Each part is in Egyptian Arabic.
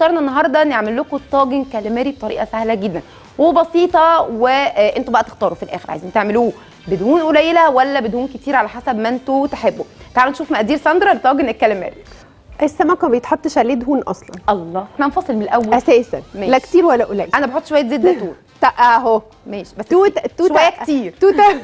اخترنا النهارده نعمل لكم طاجن كاليماري بطريقه سهله جدا وبسيطه وانتوا بقى تختاروا في الاخر عايزين تعملوه بدهون قليله ولا بدهون كتير على حسب ما انتوا تحبوا تعالوا نشوف مقادير ساندرا لطاجن الكاليماري السمك ما بيتحطش عليه دهون اصلا الله احنا هنفصل من الاول اساسا ماشي. لا كتير ولا قليل انا بحط شويه زيت زيتون تا- اهو ماشي بس توت كتير. توت شويه كتير توته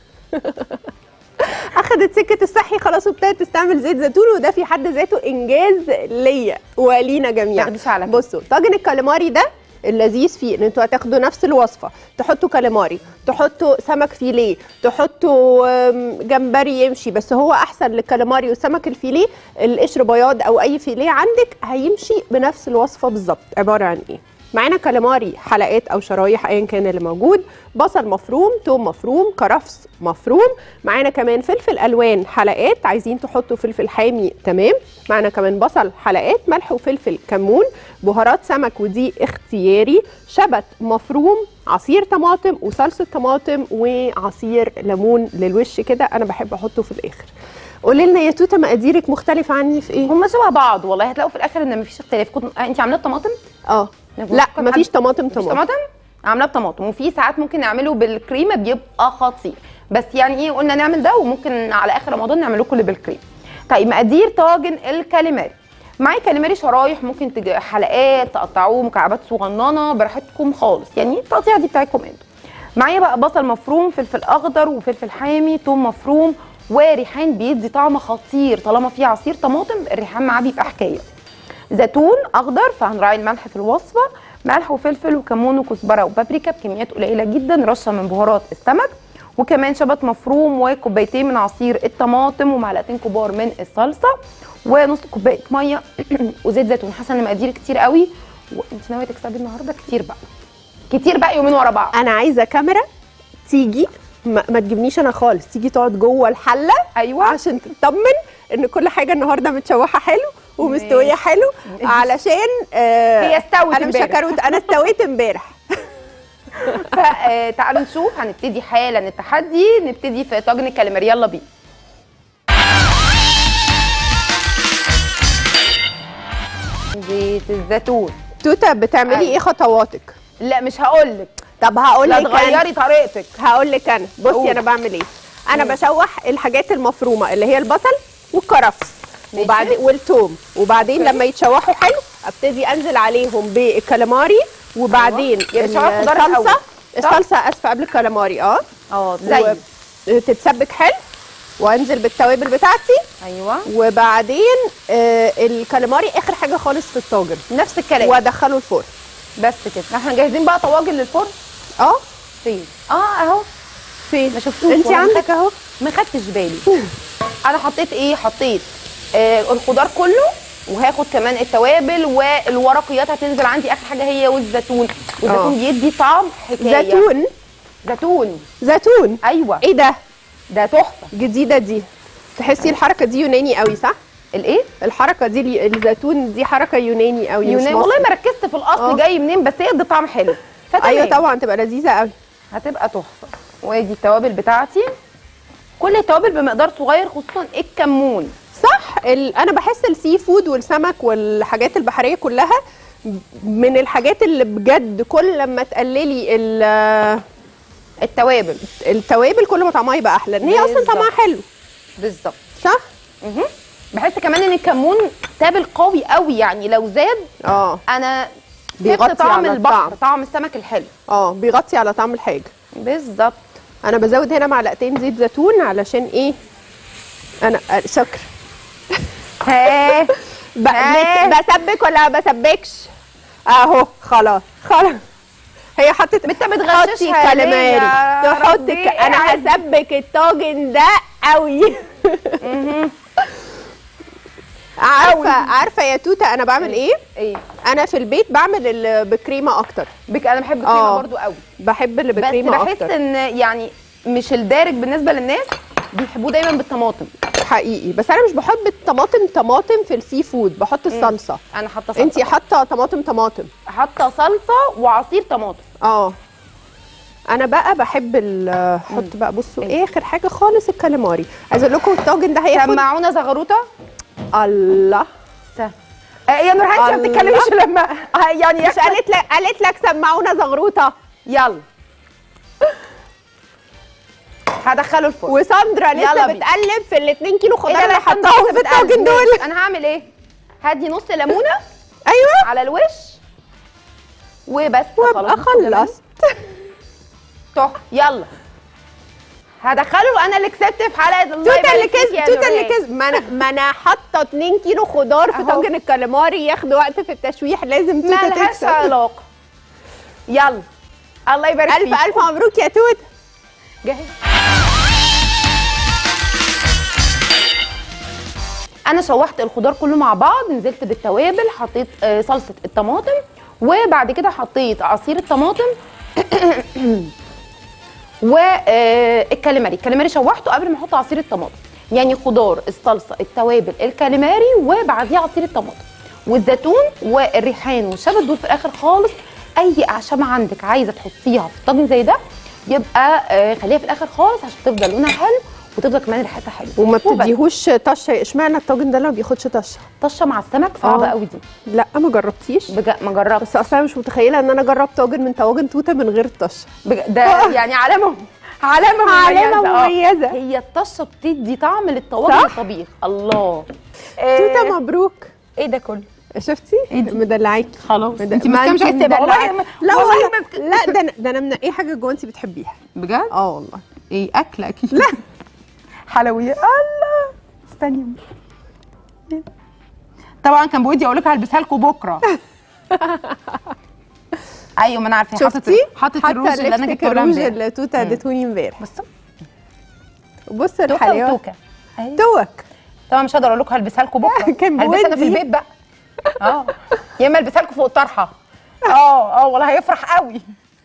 اخدت سكه الصحي خلاص وابتدت تستعمل زيت زيتون وده في حد ذاته انجاز ليا ولينا جميعا تاخديش على كده. بصوا طاجن الكاليماري ده اللذيذ فيه ان انتوا هتاخدوا نفس الوصفه تحطوا كاليماري تحطوا سمك فيليه تحطوا آم، جمبري يمشي بس هو احسن للكاليماري والسمك الفيليه القشر بياض او اي فيليه عندك هيمشي بنفس الوصفه بالظبط عباره عن ايه معانا كاليماري حلقات او شرايح ايا كان اللي موجود بصل مفروم توم مفروم كرفس مفروم معانا كمان فلفل الوان حلقات عايزين تحطوا فلفل حامي تمام معانا كمان بصل حلقات ملح وفلفل كمون بهارات سمك ودي اختياري شبت مفروم عصير طماطم وصلصه طماطم وعصير ليمون للوش كده انا بحب احطه في الاخر قولي لنا يا توته مقاديرك مختلفه عني في ايه هم شبه بعض والله هتلاقوا في الاخر ان مفيش اختلاف كنت انت عاملاه بطماطم اه نقول لا كم مفيش حد- طماطم مفيش طماطم طماطم عاملاه بطماطم وفي ساعات ممكن نعمله بالكريمه بيبقى خطير بس يعني ايه قلنا نعمل ده وممكن على اخر رمضان نعمل لكم اللي بالكريم طيب مقادير طاجن الكاليماري معايا كاليماري شرايح ممكن تج... حلقات تقطعوه مكعبات صغننه براحتكم خالص يعني التقطيعه دي بتاعتكم انتوا معايا بقى بصل مفروم فلفل اخضر وفلفل حامي توم مفروم وريحان بيدي طعم خطير طالما فيه عصير طماطم الريحان معاه بيبقى حكايه زيتون اخضر فهنراعي الملح في الوصفه ملح وفلفل وكمون وكزبره وبابريكا بكميات قليله جدا رشه من بهارات السمك وكمان شبت مفروم وكوبايتين من عصير الطماطم ومعلقتين كبار من الصلصه ونص كوبايه ميه وزيت زيتون حاسه ان مقادير كتير قوي وانت ناويه تكسبي النهارده كتير بقى كتير بقى يومين ورا بعض انا عايزه كاميرا تيجي ما, ما تجيبنيش انا خالص تيجي تقعد جوه الحله ايوه عشان تطمن ان كل حاجه النهارده متشوحه حلو ومستويه ماشي. حلو علشان آه هي استوت انا مش امبارح. هكروت انا استويت امبارح فتعالوا نشوف هنبتدي حالا التحدي نبتدي في طاجن الكاليماري يلا بينا زيت الزيتون توته بتعملي أيوة. ايه خطواتك لا مش هقول لك طب هقول لا لك تغيري طريقتك هقول لك انا بصي قول. انا بعمل ايه انا بشوح الحاجات المفرومه اللي هي البصل والكرفس ماشي. وبعدين والثوم وبعدين لما يتشوحوا حلو ابتدي انزل عليهم بالكاليماري وبعدين يعني بتشوحي الخضار الصلصه الأول. صح؟ الصلصه اسفه قبل الكاليماري اه اه زي و- تتسبك حلو وانزل بالتوابل بتاعتي ايوه وبعدين آه الكاليماري اخر حاجه خالص في الطاجن نفس الكلام وادخله الفرن بس كده احنا جاهزين بقى طواجن للفرن اه فين اه اهو فين ما شفتوش انت ولا عندك خدت- اهو ما خدتش بالي انا حطيت ايه حطيت آه الخضار كله وهاخد كمان التوابل والورقيات هتنزل عندي اخر حاجه هي والزيتون والزيتون آه. بيدي طعم حكايه زيتون زيتون زيتون ايوه ايه ده ده تحفه جديده دي تحسي الحركه دي يوناني قوي صح الايه الحركه دي الي- الزيتون دي حركه يوناني قوي مش يونان مصري. والله ما ركزت في الاصل آه. جاي منين بس هي دي طعم حلو فتمام. ايوه طبعا تبقى لذيذه قوي هتبقى تحفه وادي التوابل بتاعتي كل التوابل بمقدار صغير خصوصا الكمون صح ال... انا بحس السي فود والسمك والحاجات البحريه كلها من الحاجات اللي بجد كل لما تقللي ال- التوابل التوابل كل ما طعمها يبقى احلى ان هي اصلا بالظبط. طعمها حلو بالظبط صح مهم. بحس كمان ان الكمون تابل قوي قوي يعني لو زاد اه انا بيغطي سبت طعم على البحر الطعم. طعم السمك الحلو اه بيغطي على طعم الحاجه بالظبط انا بزود هنا معلقتين زيت زيتون علشان ايه انا آه، شكر ها ب... آه. بسبك ولا ما بسبكش اهو خلاص خلاص هي حطت انت حطي بتغششها ليه كاليماري يا تحط ربي؟ ك... انا قاعد. هسبك الطاجن ده قوي عارفه عارفه يا توته انا بعمل ايه ايه انا في البيت بعمل اللي بكريمه اكتر بك انا بحب الكريمه آه. برضو قوي بحب اللي بس بكريمه بحس اكتر ان يعني مش الدارج بالنسبه للناس بيحبوه دايما بالطماطم حقيقي بس انا مش بحط الطماطم طماطم في السي فود بحط الصلصه انا حاطه صلصه انتي حاطه طماطم طماطم حاطه حاطه صلصه وعصير طماطم اه انا بقى بحب ال- احط بقى بصوا إيه؟ اخر حاجه خالص الكاليماري عايزه اقول لكم الطاجن ده هياخد سمعونا زغروطه الله س- آه، يا نورهان انت ما الله. بتتكلميش لما آه، يعني مش قالت لك قالت لك سمعونا زغروطه يلا هدخله الفرن وساندرا يلا لسه بينا. بتقلب في ال 2 كيلو إيه خضار ده، اللي لا، استنى، حطاهم لسه في بتقلب. الطاجن دول ماشي، انا هعمل ايه هدي نص ليمونه ايوه على الوش وبس وابقى خلاص. خلصت تحفه يلا هدخله انا اللي كسبت في حلقه الله توتا يبارك اللي فيك كسب يا توتا اللي نورهان. كسب ما انا ما انا حاطه 2 كيلو خضار في أهو. طاجن الكاليماري ياخد وقت في التشويح لازم توتا مالهاش تكسب علاقه يلا الله يبارك فيك الف الف مبروك يا توت جاهز انا شوحت الخضار كله مع بعض نزلت بالتوابل حطيت آه، صلصه الطماطم وبعد كده حطيت عصير الطماطم والكاليماري الكاليماري شوحته قبل ما احط عصير الطماطم يعني خضار الصلصه التوابل الكاليماري وبعديه عصير الطماطم والزيتون والريحان والشبت دول في الاخر خالص اي اعشاب عندك عايزه تحطيها في طاجن زي ده يبقى آه، خليها في الاخر خالص عشان تفضل لونها حلو وتفضل كمان ريحتها حلوه وما وبس. بتديهوش طشه اشمعنى الطاجن ده اللي ما بياخدش طشه طشه مع السمك صعبه آه. قوي دي لا ما جربتيش بجد ما جربت بس اصلا مش متخيله ان انا اجرب طاجن من طواجن توته من غير الطشه بج... ده يعني علامه علامه علامة مميزة. آه. مميزة. هي الطشه بتدي طعم للطواجن صح؟ الطبيخ الله توته مبروك ايه ده كله شفتي مدلعاكي خلاص مد- انت ما ماسكه مش انتي هسيبها والله مدلعاكي. ما- لا والله والله ماسكة. لا ده انا ده انا منقيه حاجه جوه انت بتحبيها بجد اه والله ايه اكل اكيد لا حلويات الله استني طبعا كان بودي اقول لك هلبسها لكم بكره ايوه ما انا عارفه حاطط شفتي حاطط الروج اللي انا لبستك جبته لها الروج امبارح. اللي توته اديتوني امبارح بص بص توكه الحلاوه وتوكه أيوة. توك طبعا مش هقدر اقول لكم هلبسها لكم بكره كان هلبسها انا في بودي. البيت بقى اه يا اما البسها لكم فوق الطرحه اه اه والله هيفرح قوي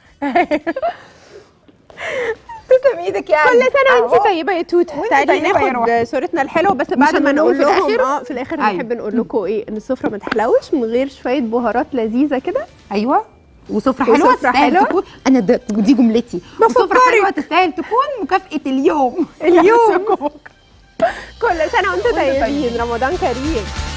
تسلم ايدك يعني كل سنه وانت أهو. طيبه يا توته وانت تعالي طيبة يا ناخد روحي. صورتنا الحلوه بس بعد ما هنقول نقول في لهم الآخر؟ اه في الاخر أيوة. نحب نقول لكم ايه ان السفره ما تحلوش من غير شويه بهارات لذيذه كده ايوه وسفرة حلوة وسفرة تستاهل حلوة. تكون انا ده دي جملتي وسفرة بفكرك. حلوة تستاهل تكون مكافأة اليوم اليوم يا سكر. كل سنه وانتم وانتم طيبين طيبين. رمضان كريم